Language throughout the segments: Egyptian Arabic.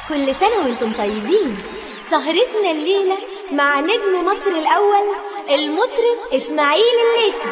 كل سنة وانتم طيبين سهرتنا الليلة مع نجم مصر الأول المطرب إسماعيل الليثي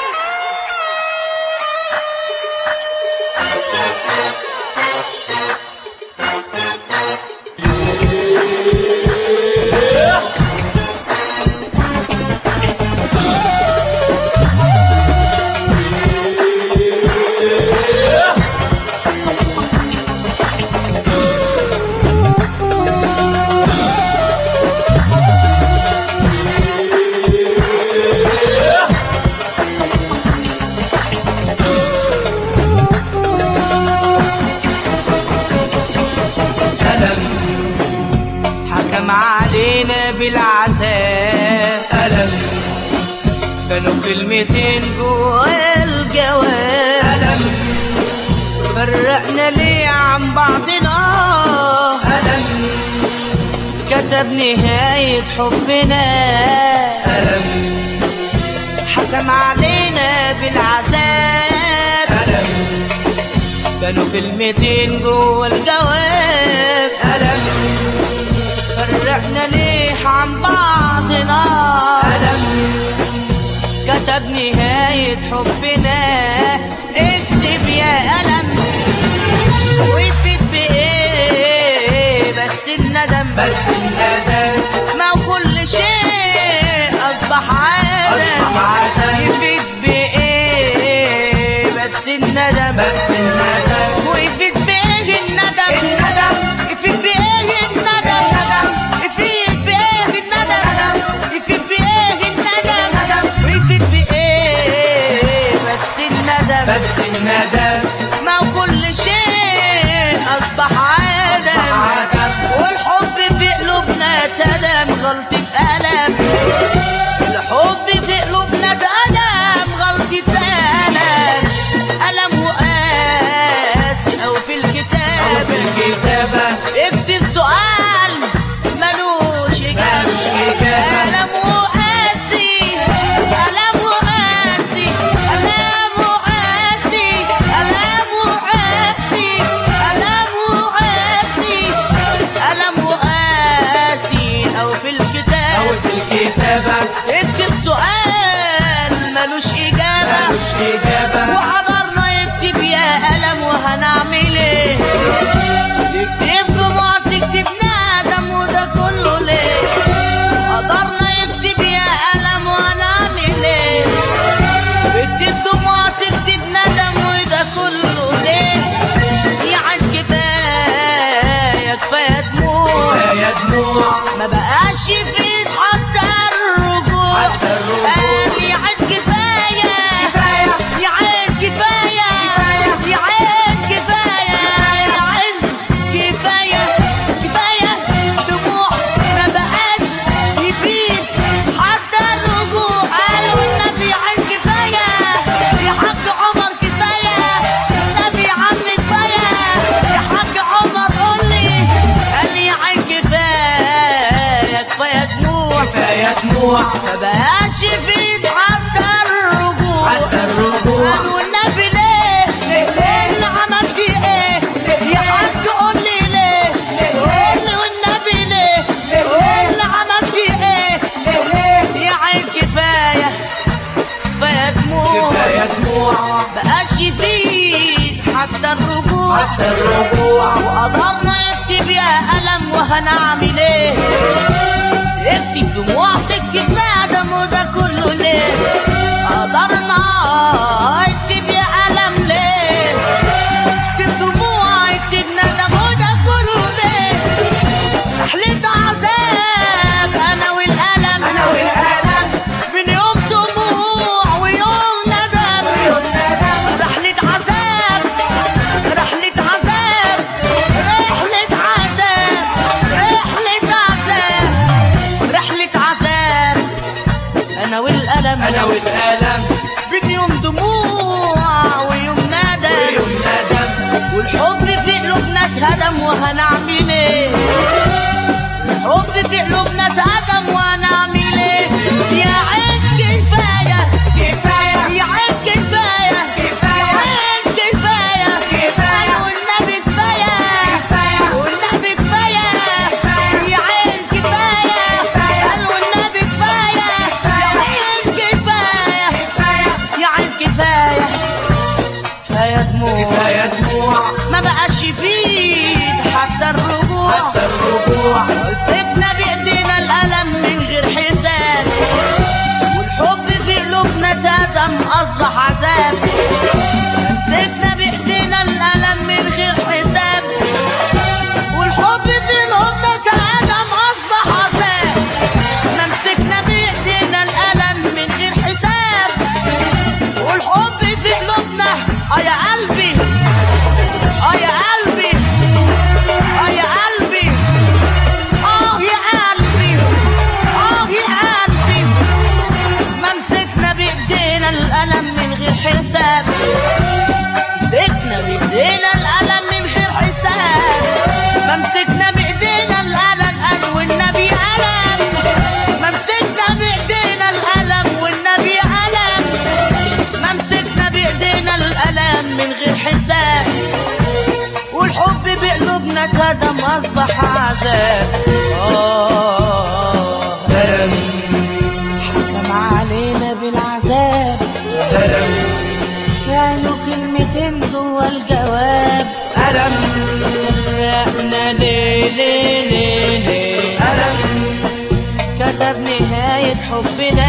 ألم حكم علينا بالعذاب ألم كانوا كلمتين جوا الجواب ألم فرقنا ليه عن بعضنا ألم كتب نهاية حبنا ألم حكم علينا بالعذاب ألم كانوا كلمتين جوا الجواب ألم فرقنا ليه عن بعضنا ألم كتب نهاية حبنا اكتب يا ألم ويفيد بإيه بس الندم بس الندم ما كل شيء أصبح عادة أصبح عادة. يفيد بإيه بس الندم بس الندم. ويفيد بإيه الندم الندم. يفيد بإيه الندم يفيد بإيه الندم يفيد بإيه الندم ويفيد بإيه بس الندم بس الندم ما كل شيء أصبح عادة عادة. والحب في قلوبنا تدم غلطة ألم الحب في قلوبنا تدم غلطة ألم ألم وقاسي أو في أو الكتاب في الكتابة اكتب سؤال ملوش إجابة ملوش إجابة. ألم وقاسي ألم وقاسي ألم وقاسي ألم وقاسي ألم وقاسي ألم وقاسي أو في أو الكتاب في الكتابة اكتب سؤال ملوش إجابة ملوش إجابة وحضرنا يكتب يا ألم وهنعمل ايه تكتب دموع تكتب ندم وده كله ليه قدرنا يكتب يا ألم وهنعمل ايه تكتب دموع تكتب ندم وده كله ليه يعني كفاية كفاية دموع كفاية دموع ما بقاش في ايد حتى الرجوع حتى الرجوع. قال يا عين كفايه كفاية. يا عين كفايه كفاية. يا عين كفايه يا عين كفايه كفايه دموع ما بقاش يفيد حتى الرجوع قالوا النبي عين كفايه يا حاج عمر كفايه النبي يا عم كفايه يا حاج عمر قول لي قال لي يا عين كفايه كفايه دموع كفاية دموع ما بقاش يفيد حتى الرجوع حتى الرجوع. قالوا النبي ليه ليه اللي عملت ايه يا حاج قول لي ليه قول لي والنبي ليه ليه اللي عملت ايه يا عين كفايه كفايه دموع كفاية دموع بقاش يفيد حتى الرجوع حتى الرجوع وقدرنا يكتب يا ألم وهنعمل ايه اكتب دموع تكتب ندم وده كله ليه قدرنا اكتب يا ألم ليه اكتب دموع اكتب ندم وده كله ليه رحلة عذاب انا والألم أنا والألم من يوم دموع ويوم ندم ويوم ندم. رحلة عذاب رحلة عذاب رحلة عذاب رحلة عذاب رحلة عذاب أنا والألم أنا والألم بين يوم دموع ويوم ندم ويوم ندم والحب في قلوبنا اتهدم وهنعمل ايه الحب في قلوبنا اتهدم وهنعمل ايه يا عين كفايه كفاية يا عين كفايه كفاية. يا عين كفايه كفاية. والنبي كفايه كفاية. والنبي كفايه قلوبنا كدم أصبح عذاب آه ألم حكم علينا بالعذاب ألم كانوا كلمتين جوا الجواب ألم احنا ليه ليه ليه ليه ألم كتب نهاية حبنا